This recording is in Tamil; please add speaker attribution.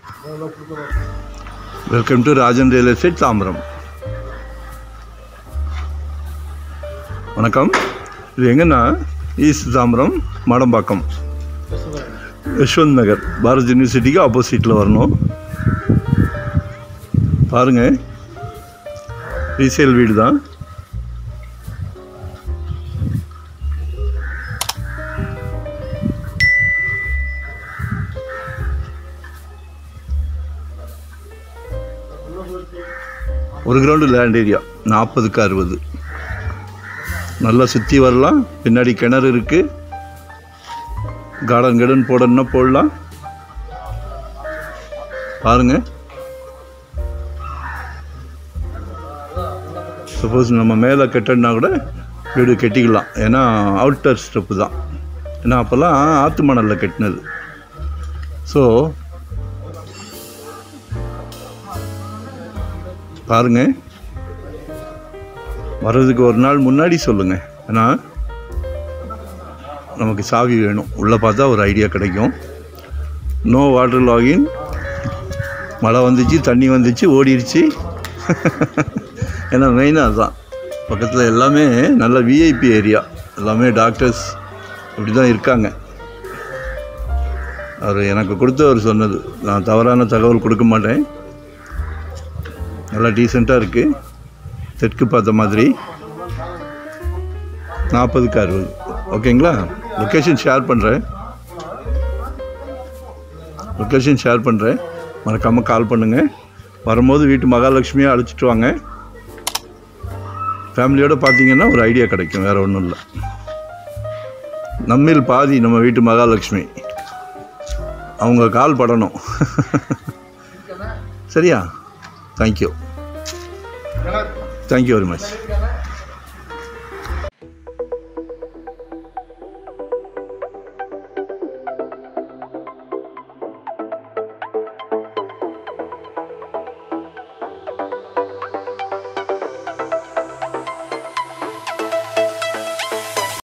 Speaker 1: welcome to Rajan real estate Tambaram வணக்கம் இது எங்கன்னா ஈஸ்ட் தாம்பரம் மாடம்பாக்கம் யஷ்வந்த் நகர் பாரத் யூனிவர்சிட்டிக்கு ஆப்போசிட்டில் வரணும் பாருங்கள் ரீசேல் வீடு தான் ஒரு கிரவுண்டு லேண்ட் ஏரியா நாற்பதுக்கு அறுபது நல்லா சுற்றி வரலாம் பின்னாடி கிணறு இருக்குது கார்டன் கார்டன் போடணும்னா போடலாம் பாருங்க சப்போஸ் நம்ம மேலே கட்டணுன்னா கூட வீடு கட்டிக்கலாம் ஏன்னா அவுட்டர் ஸ்டெப்பு தான் ஏன்னா அப்போல்லாம் ஆற்று மணலில் கட்டினது ஸோ பாருங்க வர்றதுக்கு ஒரு நாள் முன்னாடி சொல்லுங்கள் ஏன்னா நமக்கு சாவி வேணும் உள்ளே பார்த்தா ஒரு ஐடியா கிடைக்கும் நோ வாட்டர் லாகின் மழை வந்துச்சு தண்ணி வந்துச்சு ஓடிடுச்சு ஏன்னா மெயினாக அதுதான் பக்கத்தில் எல்லாமே நல்ல விஐபி ஏரியா எல்லாமே டாக்டர்ஸ் இப்படி தான் இருக்காங்க அவர் எனக்கு கொடுத்தவர் சொன்னது நான் தவறான தகவல் கொடுக்க மாட்டேன் நல்லா டீசெண்டாக இருக்குது தெற்கு பார்த்த மாதிரி நாற்பதுக்கு அறுபது ஓகேங்களா லொக்கேஷன் ஷேர் பண்ணுறேன் லொக்கேஷன் ஷேர் பண்ணுறேன் மறக்காமல் கால் பண்ணுங்கள் வரும்போது வீட்டு மகாலட்சுமியை அழைச்சிட்டு வாங்க ஃபேமிலியோடு பார்த்தீங்கன்னா ஒரு ஐடியா கிடைக்கும் வேறு ஒன்றும் இல்லை நம்மில் பாதி நம்ம வீட்டு மகாலட்சுமி அவங்க கால் படணும் சரியா தேங்க்யூ தேங்க்யூ வெரி மச்